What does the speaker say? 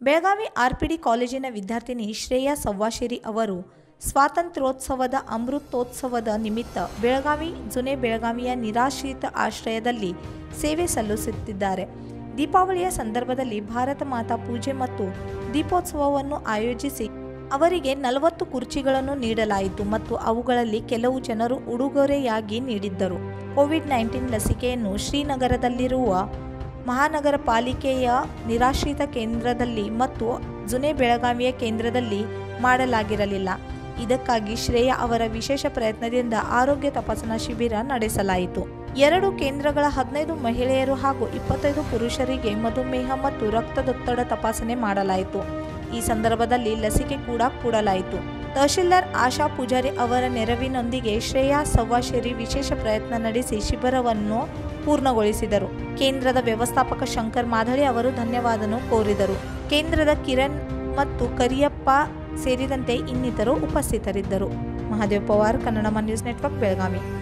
Belagavi RPD ಕಾಲೇಜಿನ ವಿದ್ಯಾರ್ಥಿನಿ ಶ್ರೇಯಾ ಸವ್ವಾಶೇರಿ ಅವರು ಸ್ವಾತಂತ್ರ್ಯೋತ್ಸವದ ಅಮೃತೋತ್ಸವದ ನಿಮಿತ್ತ ಬೆಳಗಾವಿ ಜುನೆ ಬೆಳಗಾವಿಯ ನಿರಾಶ್ರಿತ ಆಶ್ರಯದಲ್ಲಿ ಸೇವೆ ಸಲ್ಲಿಸುತ್ತಿದ್ದಾರೆ ದೀಪಾವಳಿಯ ಸಂದರ್ಭದಲ್ಲಿ ಭಾರತ ಮಾತಾ ಪೂಜೆ ಮತ್ತು ದೀಪೋತ್ಸವವನ್ನು ಆಯೋಜಿಸಿ ಅವರಿಗೆ ನಲವತ್ತು ಕುರ್ಚಿಗಳನ್ನು ನೀಡಲಾಯಿತು ಮತ್ತು ಅವುಗಳಲ್ಲಿ ಕೆಲವು ಜನರು ಉಡುಗೊರೆಯಾಗಿ ನೀಡಿದ್ದರು ಕೋವಿಡ್ ನೈನ್ಟೀನ್ ಲಸಿಕೆಯನ್ನು ಶ್ರೀನಗರದಲ್ಲಿರುವ ಮಹಾನಗರ ಪಾಲಿಕೆಯ ನಿರಾಶ್ರಿತ ಕೇಂದ್ರದಲ್ಲಿ ಮತ್ತು ಜುನೆ ಬೆಳಗಾವಿಯ ಕೇಂದ್ರದಲ್ಲಿ ಮಾಡಲಾಗಿರಲಿಲ್ಲ ಇದಕ್ಕಾಗಿ ಶ್ರೇಯಾ ಅವರ ವಿಶೇಷ ಪ್ರಯತ್ನದಿಂದ ಆರೋಗ್ಯ ತಪಾಸಣಾ ಶಿಬಿರ ನಡೆಸಲಾಯಿತು ಎರಡು ಕೇಂದ್ರಗಳ ಹದಿನೈದು ಮಹಿಳೆಯರು ಹಾಗೂ ಇಪ್ಪತ್ತೈದು ಪುರುಷರಿಗೆ ಮಧುಮೇಹ ಮತ್ತು ರಕ್ತದೊತ್ತಡ ತಪಾಸಣೆ ಮಾಡಲಾಯಿತು ಈ ಸಂದರ್ಭದಲ್ಲಿ ಲಸಿಕೆ ಕೂಡ ಕೊಡಲಾಯಿತು ತಹಶೀಲ್ದಾರ್ ಆಶಾ ಪೂಜಾರಿ ಅವರ ನೆರವಿನೊಂದಿಗೆ ಶ್ರೇಯಾ ಸವ್ವಾಶೇರಿ ವಿಶೇಷ ಪ್ರಯತ್ನ ನಡೆಸಿ ಶಿಬಿರವನ್ನು ಪೂರ್ಣಗೊಳಿಸಿದರು ಕೇಂದ್ರದ ವ್ಯವಸ್ಥಾಪಕ ಶಂಕರ್ ಮಾಧಳಿ ಅವರು ಧನ್ಯವಾದನು ಕೋರಿದರು ಕೇಂದ್ರದ ಕಿರಣ್ ಮತ್ತು ಕರಿಯಪ್ಪ ಸೇರಿದಂತೆ ಇನ್ನಿತರು ಉಪಸ್ಥಿತರಿದ್ದರು ಮಹಾದೇವ್ ಪವಾರ್ ಕನ್ನಡ ನ್ಯೂಸ್ ನೆಟ್ವರ್ಕ್ ಬೆಳಗಾವಿ